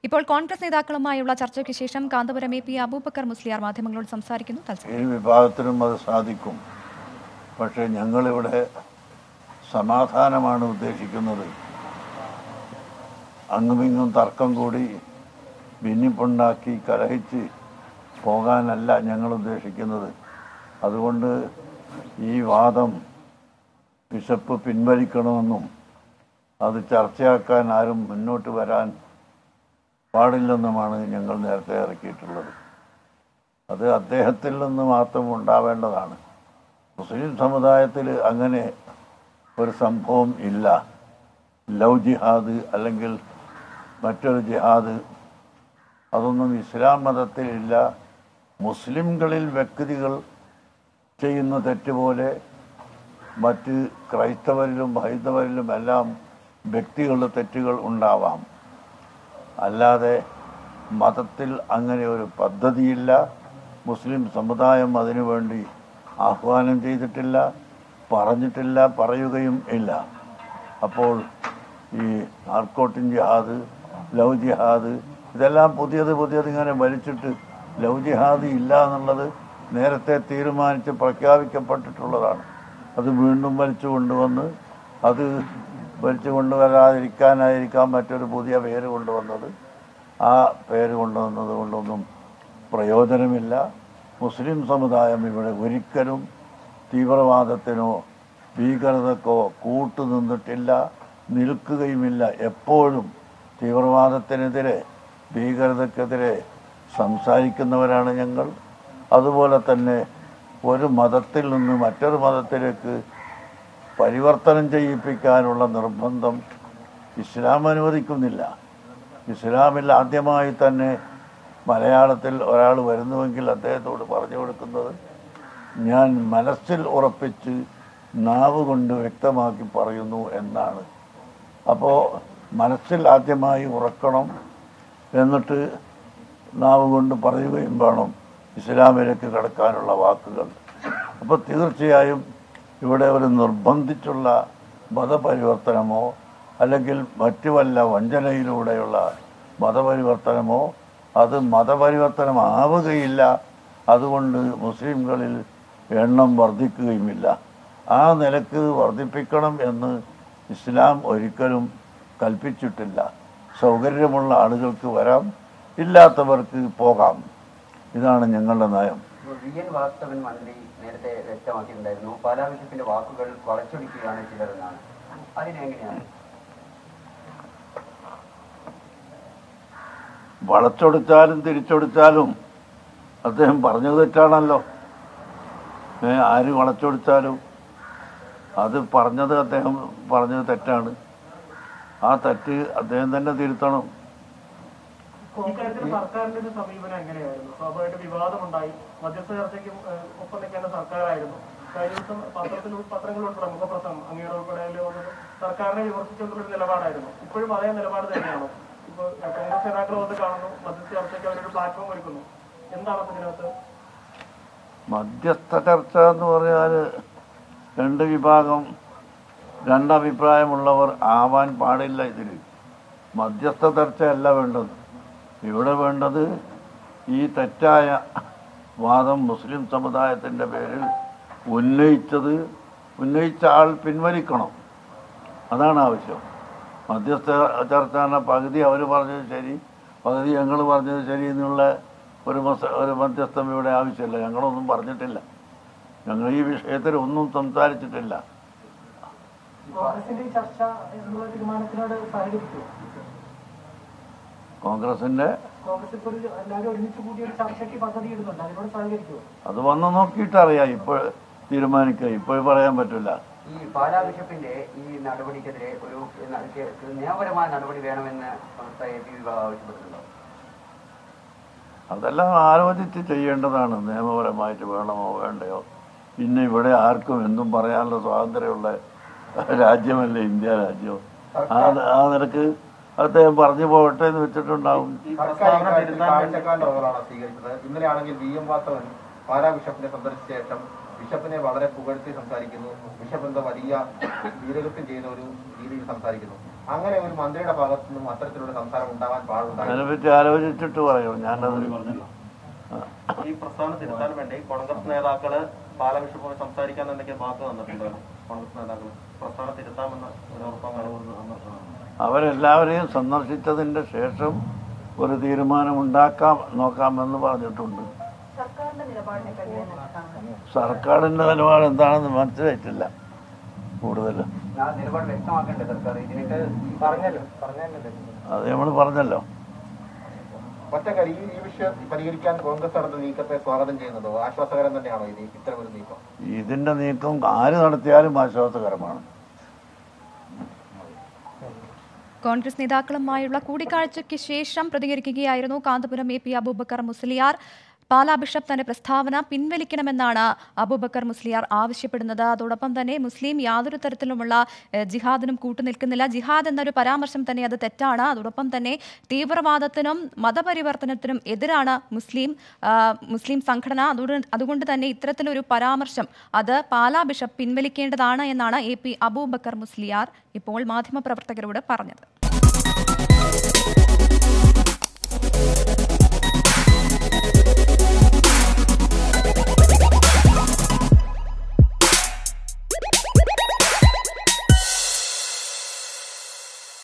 ഇപ്പോൾ കോൺഗ്രസ് നേതാക്കളുമായുള്ള ചർച്ചയ്ക്ക് ശേഷം കാന്തപുരം എ പി അബൂബക്കർ മുസ്ലിയാർ മാധ്യമങ്ങളോട് സംസാരിക്കുന്നു തത്സമയം ഏത് വിഭാഗത്തിനും അത് സാധിക്കും പക്ഷേ ഞങ്ങളിവിടെ സമാധാനമാണ് ഉദ്ദേശിക്കുന്നത് അങ്ങുമിങ്ങും തർക്കം കൂടി ഭിന്നിപ്പുണ്ടാക്കി കലഹിച്ച് പോകാനല്ല ഞങ്ങൾ ഉദ്ദേശിക്കുന്നത് അതുകൊണ്ട് ഈ വാദം ബിഷപ്പ് പിൻവലിക്കണമെന്നും അത് ചർച്ചയാക്കാൻ ആരും മുന്നോട്ട് വരാൻ പാടില്ലെന്നുമാണ് ഞങ്ങൾ നേരത്തെ ഇറക്കിയിട്ടുള്ളത് അത് അദ്ദേഹത്തിൽ നിന്ന് മാത്രം ഉണ്ടാവേണ്ടതാണ് മുസ്ലിം സമുദായത്തിൽ അങ്ങനെ ഒരു സംഭവം ഇല്ല ലവ് ജിഹാദ് അല്ലെങ്കിൽ മറ്റൊരു ജിഹാദ് അതൊന്നും ഇസ്ലാം മതത്തിൽ ഇല്ല മുസ്ലിംകളിൽ വ്യക്തികൾ ചെയ്യുന്ന തെറ്റുപോലെ മറ്റ് ക്രൈസ്തവരിലും ഹൈന്ദവരിലും എല്ലാം വ്യക്തികളുടെ തെറ്റുകൾ ഉണ്ടാവാം അല്ലാതെ മതത്തിൽ അങ്ങനെ ഒരു പദ്ധതിയില്ല മുസ്ലിം സമുദായം അതിനുവേണ്ടി ആഹ്വാനം ചെയ്തിട്ടില്ല പറഞ്ഞിട്ടില്ല പറയുകയും ഇല്ല അപ്പോൾ ഈ നാർക്കോട്ടിൻ ജിഹാദ് ലവ് ജിഹാദ് ഇതെല്ലാം പുതിയത് പുതിയത് ഇങ്ങനെ വലിച്ചിട്ട് ലവ് ജിഹാദ് ഇല്ല എന്നുള്ളത് നേരത്തെ തീരുമാനിച്ച് പ്രഖ്യാപിക്കപ്പെട്ടിട്ടുള്ളതാണ് അത് വീണ്ടും വലിച്ചു കൊണ്ടുവന്ന് അത് വലിച്ചു കൊണ്ടുവരാതിരിക്കാനായിരിക്കാം മറ്റൊരു പുതിയ പേര് കൊണ്ടുവന്നത് ആ പേര് കൊണ്ടുവന്നത് കൊണ്ടൊന്നും പ്രയോജനമില്ല മുസ്ലിം സമുദായം ഇവിടെ ഒരിക്കലും തീവ്രവാദത്തിനോ ഭീകരതക്കോ കൂട്ടുനിന്നിട്ടില്ല നിൽക്കുകയുമില്ല എപ്പോഴും തീവ്രവാദത്തിനെതിരെ ഭീകരതക്കെതിരെ സംസാരിക്കുന്നവരാണ് ഞങ്ങൾ അതുപോലെ തന്നെ ഒരു മതത്തിൽ നിന്ന് മറ്റൊരു മതത്തിലേക്ക് പരിവർത്തനം ചെയ്യിപ്പിക്കാനുള്ള നിർബന്ധം ഇസ്ലാം അനുവദിക്കുന്നില്ല ഇസ്ലാമിൽ ആദ്യമായി തന്നെ മലയാളത്തിൽ ഒരാൾ വരുന്നുവെങ്കിൽ അദ്ദേഹത്തോട് പറഞ്ഞു കൊടുക്കുന്നത് ഞാൻ മനസ്സിൽ ഉറപ്പിച്ച് നാവ് കൊണ്ട് വ്യക്തമാക്കി പറയുന്നു എന്നാണ് അപ്പോൾ മനസ്സിൽ ആദ്യമായി ഉറക്കണം എന്നിട്ട് നാവ് കൊണ്ട് പറയുകയും വേണം ഇസ്ലാമിലേക്ക് കടക്കാനുള്ള വാക്കുകൾ അപ്പോൾ തീർച്ചയായും ഇവിടെ ഒരു നിർബന്ധിച്ചുള്ള മതപരിവർത്തനമോ അല്ലെങ്കിൽ മറ്റു വല്ല വഞ്ചനയിലൂടെയുള്ള മതപരിവർത്തനമോ അത് മതപരിവർത്തനമാവുകയില്ല അതുകൊണ്ട് മുസ്ലിംകളിൽ എണ്ണം വർദ്ധിക്കുകയുമില്ല ആ നിലക്ക് വർദ്ധിപ്പിക്കണം എന്ന് ഇസ്ലാം ഒരിക്കലും കൽപ്പിച്ചിട്ടില്ല സൗകര്യമുള്ള ആളുകൾക്ക് വരാം ഇല്ലാത്തവർക്ക് പോകാം ഇതാണ് ഞങ്ങളുടെ നയം വി എൻ വാസ്തവൻ മന്ത്രി നേരത്തെ വ്യക്തമാക്കിയിട്ടുണ്ടായിരുന്നു പാലാ ബിഷപ്പിന്റെ വാക്കുകൾ വളച്ചൊടിക്കുകയാണ് ചിലരെന്നാണ് അതിനെങ്ങനെയാണ് വളച്ചൊടിച്ചാലും തിരിച്ചൊടിച്ചാലും അദ്ദേഹം പറഞ്ഞത് തെറ്റാണല്ലോ ഏ ആര് വളച്ചൊടിച്ചാലും അത് പറഞ്ഞത് അദ്ദേഹം പറഞ്ഞത് തെറ്റാണ് ആ തെറ്റ് അദ്ദേഹം തന്നെ തിരുത്തണം ഇക്കാര്യത്തിൽ സർക്കാരിന്റെ ഒരു സമീപനം എങ്ങനെയായിരുന്നു സ്വാഭാവികമായിട്ട് വിവാദമുണ്ടായി മധ്യസ്ഥ ചർച്ചയ്ക്കും ഏഹ്, ഒപ്പം നിൽക്കേണ്ട സർക്കാരായിരുന്നു കഴിഞ്ഞ ദിവസം പത്രത്തിൽ പത്രങ്ങളിൽ ഉൾപ്പെടെ മുഖപ്രസംഗം അങ്ങയുടെ ഉൾപ്പെടെ അതിൽ വന്നത് സർക്കാരിനെ വിമർശിച്ചുകൊണ്ടുള്ള ഒരു നിലപാടായിരുന്നു ഇപ്പോഴും അതേ നിലപാട് തന്നെയാണോ ഇപ്പൊ ഏഹ്, കോൺഗ്രസ് നേതാക്കൾ വന്ന് കാണുന്നു മധ്യസ്ഥ ചർച്ചയ്ക്ക് അവരൊരു പ്ലാറ്റ്ഫോം ഒരുക്കുന്നു എന്താണ് അപ്പൊ ഇതിനകത്ത് മധ്യസ്ഥ ചർച്ച എന്ന് പറഞ്ഞാൽ രണ്ട് വിഭാഗം രണ്ടഭിപ്രായമുള്ളവർ ആവാൻ പാടില്ല ഇതിൽ മധ്യസ്ഥ ചർച്ചയല്ല വേണ്ടത് ഇവിടെ വേണ്ടത് ഈ തെറ്റായ വാദം മുസ്ലിം സമുദായത്തിൻ്റെ പേരിൽ ഉന്നയിച്ചത് ഉന്നയിച്ച ആൾ പിൻവലിക്കണം അതാണ് ആവശ്യം മധ്യസ്ഥ ചർച്ച എന്ന പകുതി അവർ പറഞ്ഞത് ശരി പകുതി ഞങ്ങൾ പറഞ്ഞത് ശരി എന്നുള്ള ഒരു മസ ഒരു മധ്യസ്ഥം ഇവിടെ ആവശ്യമില്ല ഞങ്ങളൊന്നും പറഞ്ഞിട്ടില്ല ഞങ്ങൾ ഈ വിഷയത്തിൽ ഒന്നും സംസാരിച്ചിട്ടില്ല കോൺഗ്രസിന്റെ ഈ ചർച്ച എന്നുള്ള തീരുമാനത്തിനോട് സഹകരിക്കുമോ കോൺഗ്രസിൻ്റെ കോൺഗ്രസ് ഇപ്പോൾ ഒരു എല്ലാവരും ഒരുമിച്ച് കൂടി ഒരു ചർച്ചയ്ക്ക് പദ്ധതി ഇടുന്നുണ്ട് അതിനോട് സഹകരിക്കുമോ അത് വന്ന് നോക്കിയിട്ട് അറിയാം ഇപ്പോൾ തീരുമാനിക്കുക ഇപ്പോൾ പറയാൻ പറ്റില്ല ഈ പാലാ ബിഷപ്പിന്റെ ഈ നടപടിക്കെതിരെ ഒരു ന- കെ- നിയമപരമായ നടപടി വേണമെന്ന് സംസ്ഥ എ പി വിഭാഗം ആവശ്യപ്പെട്ടിട്ടുണ്ടോ അതെല്ലാം ആലോചിച്ച് ചെയ്യേണ്ടതാണ് നിയമപരമായിട്ട് വേണമോ വേണ്ടയോ പിന്നെ ഇവിടെ ആർക്കും എന്തും പറയാനുള്ള സ്വാതന്ത്ര്യമുള്ള രാജ്യമല്ലേ ഇന്ത്യ രാജ്യം ആ ആ നിലക്ക് അദ്ദേഹം പറഞ്ഞു പോകട്ടെ എന്ന് വെച്ചിട്ടുണ്ടാവും കാഴ്ചക്കാരന്റെ റോളാണ് സ്വീകരിച്ചത് ഇന്നലെയാണെങ്കിൽ വി എം വാസവൻ പാലാ ബിഷപ്പിനെ സന്ദർശിച്ച ശേഷം ബിഷപ്പിനെ വളരെ പുകഴ്ത്തി സംസാരിക്കുന്നു ബിഷപ്പ് എന്താ വലിയ വീരകൃത്യം ചെയ്യുന്ന ഒരു രീതിയിൽ സംസാരിക്കുന്നു അങ്ങനെ ഒരു മന്ത്രിയുടെ ഭാഗത്തു നിന്നും അത്തരത്തിലുള്ള സംസാരം ഉണ്ടാവാൻ പാടുണ്ടായിരുന്നു അതിനെപ്പറ്റി ആലോചിച്ചിട്ട് പറയും ഞാനത് ഈ പ്രസ്താവന തിരുത്താൻ വേണ്ടി കോൺഗ്രസ് നേതാക്കള് പാലാ ബിഷപ്പുമായി സംസാരിക്കാൻ എന്തെങ്കിലും വാക്ക് തന്നിട്ടുണ്ടല്ലോ കോൺഗ്രസ് നേതാക്കൾ പ്രസ്താവന തിരുത്താമെന്ന് ഒരു ഉറപ്പാണ് അവരെല്ലാവരെയും സന്ദർശിച്ചതിൻ്റെ ശേഷം ഒരു തീരുമാനമുണ്ടാക്കാം നോക്കാമെന്ന് പറഞ്ഞിട്ടുണ്ട് സർക്കാരിൻ്റെ നിലപാട് എന്താണെന്ന് മനസ്സിലായിട്ടില്ല കൂടുതൽ ആ നിലപാട് വ്യക്തമാക്കണ്ടേ സർക്കാർ ഇതിനൊക്കെ പറഞ്ഞല്ലോ പറഞ്ഞല്ലോ അത് നമ്മൾ പറഞ്ഞല്ലോ ഒറ്റ കാര്യം ഈ ഈ വിഷയം പരിഹരിക്കാൻ കോൺഗ്രസ് നടത്തുന്ന നീക്കത്തെ സ്വാഗതം ചെയ്യുന്നതോ ആശ്വാസകരം തന്നെയാണോ ഇത് ഇത്തരമൊരു നീക്കം ഇതിൻ്റെ നീക്കം ആര് നടത്തിയാലും ആശ്വാസകരമാണ് കോൺഗ്രസ് നേതാക്കളുമായുള്ള കൂടിക്കാഴ്ചയ്ക്ക് ശേഷം പ്രതികരിക്കുകയായിരുന്നു Kanthapuram A P Abubakar Musliyar Pala bishop തന്റെ പ്രസ്താവന പിൻവലിക്കണമെന്നാണ് അബൂബക്കർ മുസ്ലിയാർ ആവശ്യപ്പെടുന്നത് അതോടൊപ്പം തന്നെ മുസ്ലിം യാതൊരു തരത്തിലുമുള്ള ഏഹ്, ജിഹാദിനും കൂട്ടുനിൽക്കുന്നില്ല ജിഹാദ് എന്നൊരു പരാമർശം തന്നെ അത് തെറ്റാണ് അതോടൊപ്പം തന്നെ തീവ്രവാദത്തിനും മതപരിവർത്തനത്തിനും എതിരാണ് മുസ്ലിം ആ, മുസ്ലിം സംഘടന അതുകൊണ്ട് അതുകൊണ്ട് തന്നെ ഇത്തരത്തിലൊരു പരാമർശം അത് പാലാ ബിഷപ്പ് പിൻവലിക്കേണ്ടതാണ് എന്നാണ് എ പി അബൂബക്കർ മുസ്ലിയാർ ഇപ്പോൾ മാധ്യമപ്രവർത്തകരോട് പറഞ്ഞത്